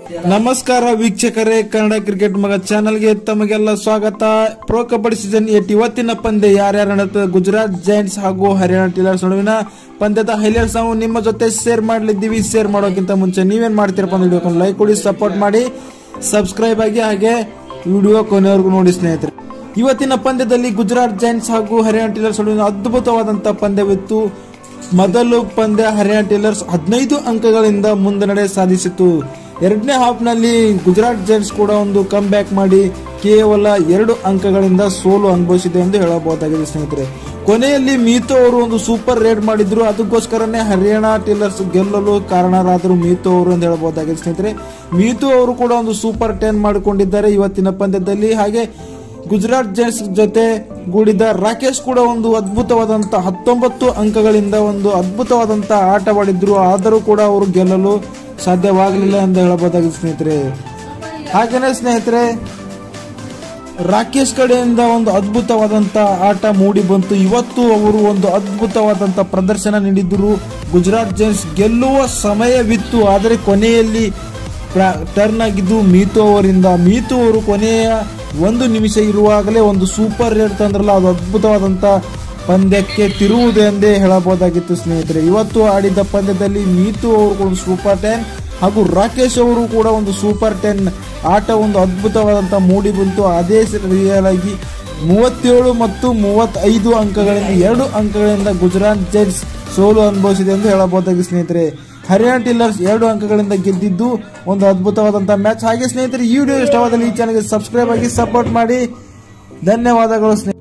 ನಮಸ್ಕಾರ ವೀಕ್ಷಕರೇ ಕನ್ನಡ ಕ್ರಿಕೆಟ್ ಮಗ ಚಾನೆಲ್ಗೆ ತಮಗೆಲ್ಲ ಸ್ವಾಗತ ಪ್ರೊ ಕಬಡ್ಡಿ ಸೀಸನ್ ಏಟ್ ಇವತ್ತಿನ ಪಂದ್ಯ ಯಾರ್ಯಾರ ನಡುವೆ ಗುಜರಾತ್ ಜೈಂಟ್ಸ್ ಹಾಗೂ ಹರಿಯಾಣ ಟೀಲರ್ಸ್ ನಡುವಿನ ಪಂದ್ಯದ ಹೈಲೈಟ್ಸ್ ನಾವು ನಿಮ್ಮ ಜೊತೆ ಶೇರ್ ಮಾಡ್ಲಿದ್ದೀವಿ ಶೇರ್ ಮಾಡೋಕ್ಕಿಂತ ಮುಂಚೆ ನೀವೇನ್ ಮಾಡ್ತೀರಪ್ಪ ಅಂದ್ರೆ ವಿಡಿಯೋಕೊಂಡು ಲೈಕ್ ಕೊಡಿ ಸಪೋರ್ಟ್ ಮಾಡಿ ಸಬ್ಸ್ಕ್ರೈಬ್ ಆಗಿ ಹಾಗೆ ವಿಡಿಯೋ ಕೊನೆವರೆಗೂ ನೋಡಿ ಸ್ನೇಹಿತರೆ ಇವತ್ತಿನ ಪಂದ್ಯದಲ್ಲಿ ಗುಜರಾತ್ ಜೈಂಟ್ಸ್ ಹಾಗೂ ಹರಿಯಾಣ ಟೀಲರ್ಸ್ ನಡುವಿನ ಅದ್ಭುತವಾದಂತಹ ಪಂದ್ಯವಿತ್ತು ಮೊದಲು ಪಂದ್ಯ ಹರಿಯಾಣ ಟೇಲರ್ಸ್ ಹದಿನೈದು ಅಂಕಗಳಿಂದ ಮುನ್ನಡೆ ಸಾಧಿಸಿತು ಎರಡನೇ ಹಾಫ್ನಲ್ಲಿ ಗುಜರಾತ್ ಜೈಂಟ್ಸ್ ಕೂಡ ಒಂದು ಕಮ್ ಬ್ಯಾಕ್ ಮಾಡಿ ಕೇವಲ ಎರಡು ಅಂಕಗಳಿಂದ ಸೋಲು ಅನುಭವಿಸಿದೆ ಎಂದು ಹೇಳಬಹುದಾಗಿದೆ ಸ್ನೇಹಿತರೆ ಕೊನೆಯಲ್ಲಿ ಮೀತು ಅವರು ಒಂದು ಸೂಪರ್ ರೇಡ್ ಮಾಡಿದ್ರು ಅದಕ್ಕೋಸ್ಕರನೇ ಹರಿಯಾಣ ಟೇಲರ್ಸ್ ಗೆಲ್ಲಲು ಕಾರಣರಾದರು ಮೀತು ಅವರು ಎಂದು ಹೇಳಬಹುದಾಗಿದೆ ಸ್ನೇಹಿತರೆ ಮೀತು ಅವರು ಕೂಡ ಒಂದು ಸೂಪರ್ ಟೆನ್ ಮಾಡಿಕೊಂಡಿದ್ದಾರೆ ಇವತ್ತಿನ ಪಂದ್ಯದಲ್ಲಿ ಹಾಗೆ ಗುಜರಾತ್ ಜೈಂಟ್ಸ್ ಜೊತೆ ಗೂಡಿದ ರಾಕೇಶ್ ಕೂಡ ಒಂದು ಅದ್ಭುತವಾದಂತ ಹತ್ತೊಂಬತ್ತು ಅಂಕಗಳಿಂದ ಒಂದು ಅದ್ಭುತವಾದಂತ ಆಟವಾಡಿದ್ರು ಆದರೂ ಕೂಡ ಅವರು ಗೆಲ್ಲಲು ಸಾಧ್ಯವಾಗಲಿಲ್ಲ ಎಂದು ಹೇಳಬಹುದಾಗಿದೆ ಸ್ನೇಹಿತರೆ ಹಾಗೇನೆ ಸ್ನೇಹಿತರೆ ರಾಕೇಶ್ ಕಡೆಯಿಂದ ಒಂದು ಅದ್ಭುತವಾದಂತ ಆಟ ಮೂಡಿ ಬಂತು ಇವತ್ತು ಅವರು ಒಂದು ಅದ್ಭುತವಾದಂತ ಪ್ರದರ್ಶನ ನೀಡಿದ್ರು ಗುಜರಾತ್ ಜೈಂಟ್ಸ್ ಗೆಲ್ಲುವ ಸಮಯವಿತ್ತು ಆದರೆ ಕೊನೆಯಲ್ಲಿ ಟರ್ನ್ ಆಗಿದ್ದು ಮೀತು ಅವರಿಂದ ಮೀತು ಅವರು ಕೊನೆಯ ಒಂದು ನಿಮಿಷ ಇರುವಾಗಲೇ ಒಂದು ಸೂಪರ್ ರೇಟ್ ತಂದ್ರಲ್ಲ ಅದು ಅದ್ಭುತವಾದಂತ ಪಂದ್ಯಕ್ಕೆ ತಿರುವುದು ಎಂದೇ ಹೇಳಬಹುದಾಗಿತ್ತು ಸ್ನೇಹಿತರೆ ಇವತ್ತು ಆಡಿದ ಪಂದ್ಯದಲ್ಲಿ ಮೀತು ಅವರು ಕೂಡ ಸೂಪರ್ ಟೆನ್ ಹಾಗೂ ರಾಕೇಶ್ ಅವರು ಕೂಡ ಒಂದು ಸೂಪರ್ ಟೆನ್ ಆಟ ಒಂದು ಅದ್ಭುತವಾದಂತ ಮೂಡಿ ಬಂತು ಅದೇ ರಿಯಲ್ ಆಗಿ ಮೂವತ್ತೇಳು ಮತ್ತು ಮೂವತ್ತೈದು ಅಂಕಗಳಿಂದ ಎರಡು ಅಂಕಗಳಿಂದ ಗುಜರಾತ್ ಜೈಂಟ್ಸ್ ಸೋಲು ಅನುಭವಿಸಿದೆ ಎಂದು ಹೇಳಬಹುದಾಗಿ ಸ್ನೇಹಿತರೆ ಹರಿಯಾಣ ಟಿಲ್ಲರ್ಸ್ ಎರಡು ಅಂಕಗಳಿಂದ ಗೆದ್ದಿದ್ದು ಒಂದು ಅದ್ಭುತವಾದಂತಹ ಮ್ಯಾಚ್ ಹಾಗೆ ಸ್ನೇಹಿತರೆ ಈ ವಿಡಿಯೋ ಇಷ್ಟವಾದಲ್ಲಿ ಈ ಚಾನಲ್ಗೆ ಸಬ್ಸ್ಕ್ರೈಬ್ ಆಗಿ ಸಪೋರ್ಟ್ ಮಾಡಿ ಧನ್ಯವಾದಗಳು ಸ್ನೇಹಿತರೆ